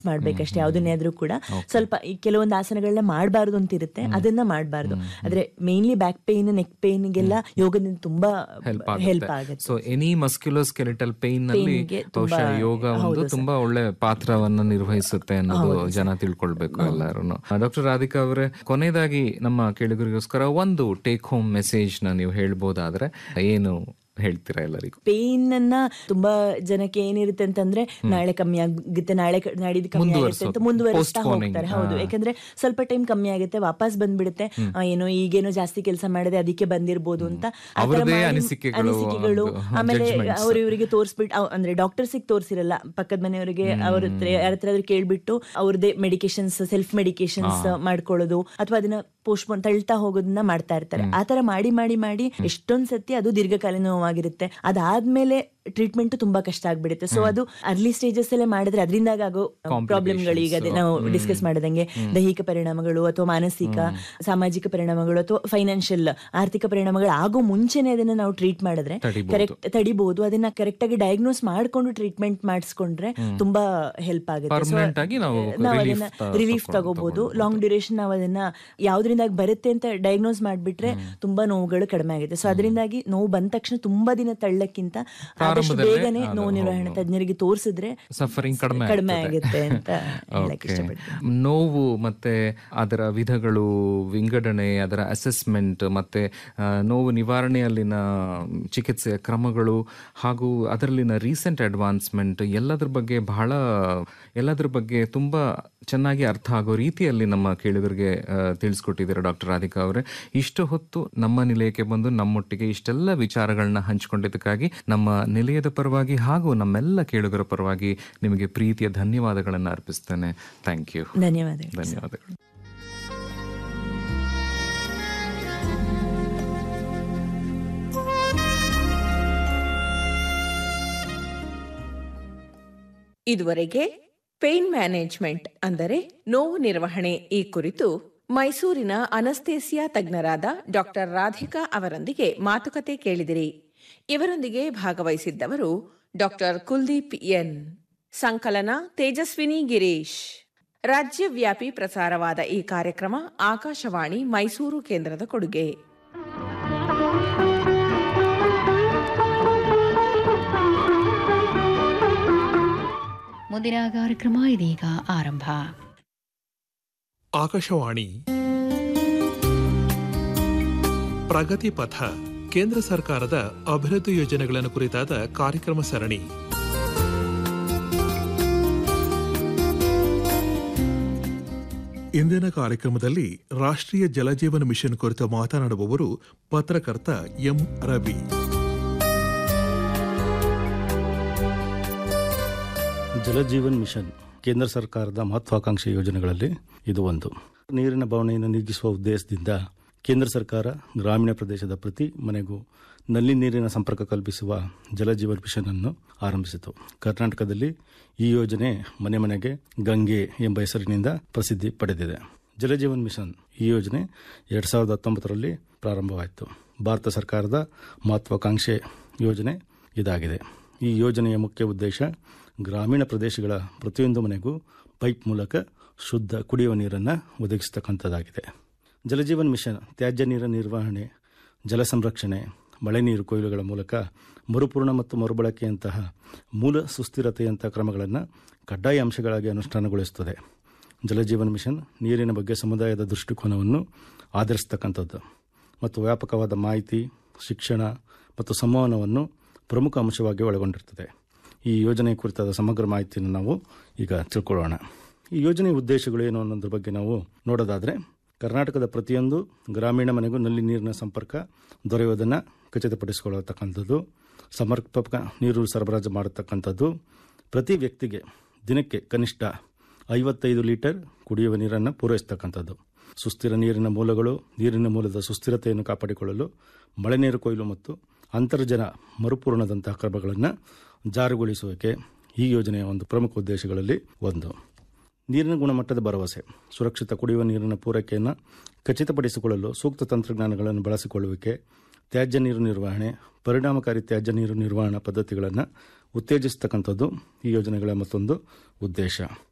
ಮಾಡ್ಬೇಕಷ್ಟೇ ಯಾವ್ದನ್ನೇ ಆದ್ರೂ ಕೂಡ ಸ್ವಲ್ಪ ಈ ಕೆಲವೊಂದು ಆಸನಗಳನ್ನ ಮಾಡಬಾರ್ದು ಅಂತ ಇರುತ್ತೆ ಅದನ್ನ ಮಾಡಬಾರ್ದು ಆದ್ರೆ ಮೇನ್ಲಿ ಬ್ಯಾಕ್ ಪೇನ್ ನೆಕ್ ಪೇನ್ಗೆಲ್ಲ ಯೋಗದಿಂದ ತುಂಬಾ ಹೆಲ್ಪ್ ಆಗುತ್ತೆ so any musculoskeletal pain ನಲ್ಲಿ ಪೇನ್ಗೆ ತುಂಬಾ- ಬಹುಶಃ ಯೋಗ ಒಂದು ತುಂಬಾ ಒಳ್ಳೆ ಪಾತ್ರವನ್ನ ನಿರ್ವಹಿಸುತ್ತೆ ಅನ್ನೋದು ಜನ ತಿಳ್ಕೊಳ್ಬೇಕು ಎಲ್ಲರೂ ಡಾಕ್ಟರ್ ರಾಧಿಕಾ ಅವರೇ ಕೊನೆಯದಾಗಿ ನಮ್ಮ ಕೇಳುಗರಿಗೋಸ್ಕರ ಒಂದು ಟೇಕ್ ಹೋಮ್ ಮೆಸೇಜ್ ನ ನೀವು ಹೇಳ್ಬೋದಾದ್ರೆ ಏನು ಹೇಳ್ತೀರಾ ಎಲ್ಲರಿಗೂ ಪೇನ್ ಅನ್ನ ತುಂಬಾ ಜನಕ್ಕೆ ಏನಿರುತ್ತೆ ಅಂತಂದ್ರೆ ನಾಳೆ ಕಮ್ಮಿ ಆಗುತ್ತೆ ನಾಳೆ ಕ- ನಾಡಿದ್ದು ಕಮ್ಮಿ ಆಗುತ್ತೆ ಅಂತ ಮುಂದುವರಿಸ್ತಾ ಹೋಗ್ತಾರೆ ಹೌದು ಯಾಕಂದ್ರೆ ಸ್ವಲ್ಪ ಟೈಮ್ ಕಮ್ಮಿ ಆಗುತ್ತೆ ವಾಪಸ್ ಬಂದ್ಬಿಡುತ್ತೆ ಆ, ಏನೋ ಈಗೇನೋ ಜಾಸ್ತಿ ಕೆಲಸ ಮಾಡಿದೆ ಅದಕ್ಕೆ ಬಂದಿರ್ಬೋದು ಅಂತ ಆ ಥರ ಅವ್ರದ್ದೇ ಮಾಡಿ ಅನಿಸಿಕೆಗಳು, ಅನಿಸಿಕೆಗಳು ಒಂದು ಆಮೇಲೆ judgments. ಅವ್ರ ಇವರಿಗೆ ತೋರಿಸ್ಬಿಟ್ಟು ಅವ್- ಅಂದ್ರೆ ಡಾಕ್ಟರ್ಸಿಗೆ ತೋರಿಸಿರಲ್ಲ ಪಕ್ಕದ ಮನೆಯವರಿಗೆ ಅವ್ರ ಹತ್ರ ಯಾರ ಹತ್ರ ಆದ್ರೂ ಕೇಳ್ಬಿಟ್ಟು ಅವ್ರದೇ ಮೆಡಿಕೇಶನ್ಸ್ ಸೆಲ್ಫ್ ಮೆಡಿಕೇಶನ್ಸ್ ಮಾಡ್ಕೊಳ್ಳೋದು ಅಥವಾ ಅದನ್ನ ಪೋಸ್ಟ್ಪೋನ್ ತಳ್ತಾ ಹೋಗೋದನ್ನ ಮಾಡ್ತಾ ಇರ್ತಾರೆ ಆ ತರ ಮಾಡಿ ಮಾಡಿ ಮಾಡಿ ಎಷ್ಟೊಂದ್ ಸತಿ ಅದು ದೀರ್ಘಕಾಲೀನ ನೋವಾಗಿರುತ್ತೆ ಅದಾದ್ಮೇಲೆ ಟ್ರೀಟ್ಮೆಂಟ್ ತುಂಬಾ ಕಷ್ಟ ಆಗ್ಬಿಡುತ್ತೆ ಸೊ ಅದು ಅರ್ಲಿ ಸ್ಟೇಜಸ್ ಅಲ್ಲೇ ಮಾಡಿದ್ರೆ ಅದರಿಂದಾಗ ಆಗೋ ಪ್ರಾಬ್ಲಮ್ಗಳು ಈಗ ಅದೇ ನಾವು ಡಿಸ್ಕಸ್ ಮಾಡಿದಂಗೆ ದೈಹಿಕ ಪರಿಣಾಮಗಳು ಅಥವಾ ಮಾನಸಿಕ ಸಾಮಾಜಿಕ ಪರಿಣಾಮಗಳು ಅಥವಾ ಫೈನಾನ್ಷಿಯಲ್ ಆರ್ಥಿಕ ಪರಿಣಾಮಗಳು ಆಗೋ ಮುಂಚೆನೆ ಅದನ್ನ ನಾವು ಟ್ರೀಟ್ ಮಾಡಿದ್ರೆ ತಡಿಬೋದು. ಕರೆಕ್ಟ್ ತಡಿಬಹುದು ಅದನ್ನ ಕರೆಕ್ಟ್ ಆಗಿ ಡಯಾಗ್ನೋಸ್ ಮಾಡ್ಕೊಂಡು ಟ್ರೀಟ್ಮೆಂಟ್ ಮಾಡಿಸ್ಕೊಂಡ್ರೆ ತುಂಬಾ ಹೆಲ್ಪ್ ಆಗುತ್ತೆ So, Permanent ಆಗಿ ನಾವು ನಾವು relief ಅದನ್ನ ತ- ರಿಲೀಫ್ ತಗೊಂಡು- ತಗೋಬಹುದು ಲಾಂಗ್ ಡ್ಯೂರೇಷನ್ ನಾವು ಅದನ್ನ ಯಾವ್ದ್ರಿಂದ ಬರುತ್ತೆ ಅಂತ ಡಯಾಗ್ನೋಸ್ ಮಾಡ್ಬಿಟ್ರೆ ತುಂಬಾ ನೋವುಗಳು ಕಡಿಮೆ ಆಗುತ್ತೆ ಸೊ ಅದರಿಂದಾಗಿ ನೋವು ಬಂದ ತಕ್ಷಣ ತುಂಬಾ ದಿನ ತಳ್ಳಕ್ಕಿಂತ ಆದಷ್ಟು ಪ್ರಾರಂಭದಲ್ಲೇ ಬೇಗನೆ ಅದು ನೋವು ನಿರ್ವಹಣೆ ತಜ್ಞರಿಗೆ ತೋರಿಸಿದ್ರೆ ಸಫರಿಂಗ್ ಕಡಿಮೆ ಕಡಿಮೆ ಆಗ್ತದೆ. ಆಗುತ್ತೆ ಅಂತ ಹೇಳಕ್ Okay. ಇಷ್ಟಪಡ್ತೀನಿ ನೋವು ಮತ್ತೆ ಅದರ ವಿಧಗಳು ವಿಂಗಡಣೆ ಅದರ ಅಸೆಸ್ಮೆಂಟ್ ಮತ್ತೆ ಆ, ನೋವು ನಿವಾರಣೆಯಲ್ಲಿನ ಚಿಕಿತ್ಸೆಯ ಕ್ರಮಗಳು ಹಾಗೂ ಅದರಲ್ಲಿನ ರೀಸೆಂಟ್ ಅಡ್ವಾನ್ಸ್ಮೆಂಟ್ ಎಲ್ಲದ್ರ ಬಗ್ಗೆ ಬಹಳ ಎಲ್ಲದ್ರ ಬಗ್ಗೆ ತುಂಬಾ ಚೆನ್ನಾಗಿ ಅರ್ಥ ಆಗೋ ರೀತಿಯಲ್ಲಿ ನಮ್ಮ ಕೇಳುಗರಿಗೆ ಆ, ತಿಳಿಸ್ಕೊಟ್ಟಿದ್ದಾರೆ ಡಾಕ್ಟರ್ ರಾಧಿಕಾ ಅವರೇ ಇಷ್ಟು ಹೊತ್ತು ನಮ್ಮ ನಿಲಯಕ್ಕೆ ಬಂದು ನಮ್ಮೊಟ್ಟಿಗೆ ಇಷ್ಟೆಲ್ಲ ವಿಚಾರಗಳನ್ನ ಹಂಚಿಕೊಂಡಿದ್ದಕ್ಕಾಗಿ ನಮ್ಮ ನಿಲಯದ ಪರವಾಗಿ ಹಾಗೂ ನಮ್ಮೆಲ್ಲ ಕೇಳುಗರ ಪರವಾಗಿ ನಿಮಗೆ ಪ್ರೀತಿಯ ಧನ್ಯವಾದಗಳನ್ನು ಅರ್ಪಿಸ್ತೇನೆ ಥ್ಯಾಂಕ್ ಯು ಧನ್ಯವಾದಗಳು ಧನ್ಯವಾದಗಳು ಇದುವರೆಗೆ ಪೇನ್ ಮ್ಯಾನೇಜ್ಮೆಂಟ್ ಅಂದರೆ ನೋವು ನಿರ್ವಹಣೆ ಈ ಕುರಿತು ಮೈಸೂರಿನ ಅನಸ್ತೇಸಿಯಾ ತಜ್ಞರಾದ ಡಾಕ್ಟರ್ ರಾಧಿಕಾ ಅವರೊಂದಿಗೆ ಮಾತುಕತೆ ಕೇಳಿದಿರಿ ಇವರೊಂದಿಗೆ ಭಾಗವಹಿಸಿದ್ದವರು ಡಾಕ್ಟರ್ ಕುಲ್ದೀಪ್ ಎನ್ ಸಂಕಲನ ತೇಜಸ್ವಿನಿ ಗಿರೀಶ್ ರಾಜ್ಯವ್ಯಾಪಿ ಪ್ರಸಾರವಾದ ಈ ಕಾರ್ಯಕ್ರಮ ಆಕಾಶವಾಣಿ ಮೈಸೂರು ಕೇಂದ್ರದ ಕೊಡುಗೆ ಮುಂದಿನ ಕಾರ್ಯಕ್ರಮ ಇದೀಗ ಆರಂಭ ಆಕಾಶವಾಣಿ ಪ್ರಗತಿ ಪಥ ಕೇಂದ್ರ ಸರ್ಕಾರದ ಅಭಿವೃದ್ಧಿ ಯೋಜನೆಗಳನ್ನು ಕುರಿತಾದ ಕಾರ್ಯಕ್ರಮ ಸರಣಿ ಇಂದಿನ ಕಾರ್ಯಕ್ರಮದಲ್ಲಿ ರಾಷ್ಟ್ರೀಯ ಜಲಜೀವನ ಮಿಷನ್ ಕುರಿತು ಮಾತನಾಡುವವರು ಪತ್ರಕರ್ತ ಎಂ ರವಿ ಜಲಜೀವನ್ ಮಿಷನ್ ಕೇಂದ್ರ ಸರ್ಕಾರದ ಮಹತ್ವಾಕಾಂಕ್ಷಿ ಯೋಜನೆಗಳಲ್ಲಿ ಇದು ಒಂದು ನೀರಿನ ಬವಣೆಯನ್ನು ನೀಗಿಸುವ ಉದ್ದೇಶದಿಂದ ಕೇಂದ್ರ ಸರ್ಕಾರ ಗ್ರಾಮೀಣ ಪ್ರದೇಶದ ಪ್ರತಿ ಮನೆಗೂ ನಲ್ಲಿ ನೀರಿನ ಸಂಪರ್ಕ ಕಲ್ಪಿಸುವ ಜಲಜೀವನ್ ಮಿಷನ್ ಅನ್ನು ಆರಂಭಿಸಿತು ಕರ್ನಾಟಕದಲ್ಲಿ ಈ ಯೋಜನೆ ಮನೆ ಮನೆಗೆ ಗಂಗೆ ಎಂಬ ಹೆಸರಿನಿಂದ ಪ್ರಸಿದ್ಧಿ ಪಡೆದಿದೆ ಜಲಜೀವನ್ ಮಿಷನ್ ಈ ಯೋಜನೆ ಎರಡ್ ಸಾವಿರದ ಹತ್ತೊಂಬತ್ತರಲ್ಲಿ ಪ್ರಾರಂಭವಾಯಿತು ಭಾರತ ಸರ್ಕಾರದ ಮಹತ್ವಾಕಾಂಕ್ಷೆ ಯೋಜನೆ ಇದಾಗಿದೆ ಈ ಯೋಜನೆಯ ಮುಖ್ಯ ಉದ್ದೇಶ ಗ್ರಾಮೀಣ ಪ್ರದೇಶಗಳ ಪ್ರತಿಯೊಂದು ಮನೆಗೂ ಪೈಪ್ ಮೂಲಕ ಶುದ್ಧ ಕುಡಿಯುವ ನೀರನ್ನು ಒದಗಿಸತಕ್ಕಂಥದ್ದಾಗಿದೆ ಜಲಜೀವನ್ ಮಿಷನ್ ತ್ಯಾಜ್ಯ ನೀರಿನ ನಿರ್ವಹಣೆ ಜಲ ಸಂರಕ್ಷಣೆ ಮಳೆ ನೀರು ಕೊಯ್ಲುಗಳ ಮೂಲಕ ಮರುಪೂರ್ಣ ಮತ್ತು ಮರುಬಳಕೆಯಂತಹ ಮೂಲ ಸುಸ್ಥಿರತೆಯಂತಹ ಕ್ರಮಗಳನ್ನು ಕಡ್ಡಾಯ ಅಂಶಗಳಾಗಿ ಅನುಷ್ಠಾನಗೊಳಿಸುತ್ತದೆ ಜಲಜೀವನ್ ಮಿಷನ್ ನೀರಿನ ಬಗ್ಗೆ ಸಮುದಾಯದ ದೃಷ್ಟಿಕೋನವನ್ನು ಆಧರಿಸತಕ್ಕಂಥದ್ದು ಮತ್ತು ವ್ಯಾಪಕವಾದ ಮಾಹಿತಿ ಶಿಕ್ಷಣ ಮತ್ತು ಸಂವಹನವನ್ನು ಪ್ರಮುಖ ಅಂಶವಾಗಿ ಒಳಗೊಂಡಿರ್ತದೆ ಈ ಯೋಜನೆ ಕುರಿತಾದ ಸಮಗ್ರ ಮಾಹಿತಿಯನ್ನು ನಾವು ಈಗ ತಿಳ್ಕೊಳ್ಳೋಣ ಈ ಯೋಜನೆಯ ಉದ್ದೇಶಗಳು ಏನು ಅನ್ನೋದ್ರ ಬಗ್ಗೆ ನಾವು ನೋಡೋದಾದರೆ ಕರ್ನಾಟಕದ ಪ್ರತಿಯೊಂದು ಗ್ರಾಮೀಣ ಮನೆಗೂ ನಲ್ಲಿ ನೀರಿನ ಸಂಪರ್ಕ ದೊರೆಯುವುದನ್ನು ಖಚಿತಪಡಿಸಿಕೊಳ್ಳತಕ್ಕಂಥದ್ದು ಸಮರ್ಪಕ ನೀರು ಸರಬರಾಜು ಮಾಡತಕ್ಕಂಥದ್ದು ಪ್ರತಿ ವ್ಯಕ್ತಿಗೆ ದಿನಕ್ಕೆ ಕನಿಷ್ಠ ಐವತ್ತೈದು ಲೀಟರ್ ಕುಡಿಯುವ ನೀರನ್ನು ಪೂರೈಸತಕ್ಕಂಥದ್ದು ಸುಸ್ಥಿರ ನೀರಿನ ಮೂಲಗಳು ನೀರಿನ ಮೂಲದ ಸುಸ್ಥಿರತೆಯನ್ನು ಕಾಪಾಡಿಕೊಳ್ಳಲು ಮಳೆ ನೀರು ಕೊಯ್ಲು ಮತ್ತು ಅಂತರ್ಜಲ ಮರುಪೂರಣದಂತಹ ಕ್ರಮಗಳನ್ನು ಜಾರಿಗೊಳಿಸುವಿಕೆ ಈ ಯೋಜನೆಯ ಒಂದು ಪ್ರಮುಖ ಉದ್ದೇಶಗಳಲ್ಲಿ ಒಂದು ನೀರಿನ ಗುಣಮಟ್ಟದ ಭರವಸೆ ಸುರಕ್ಷಿತ ಕುಡಿಯುವ ನೀರಿನ ಪೂರೈಕೆಯನ್ನು ಖಚಿತಪಡಿಸಿಕೊಳ್ಳಲು ಸೂಕ್ತ ತಂತ್ರಜ್ಞಾನಗಳನ್ನು ಬಳಸಿಕೊಳ್ಳುವಿಕೆ ತ್ಯಾಜ್ಯ ನೀರು ನಿರ್ವಹಣೆ ಪರಿಣಾಮಕಾರಿ ತ್ಯಾಜ್ಯ ನೀರು ನಿರ್ವಹಣಾ ಪದ್ಧತಿಗಳನ್ನು ಉತ್ತೇಜಿಸತಕ್ಕಂಥದ್ದು ಈ ಯೋಜನೆಗಳ ಮತ್ತೊಂದು ಉದ್ದೇಶ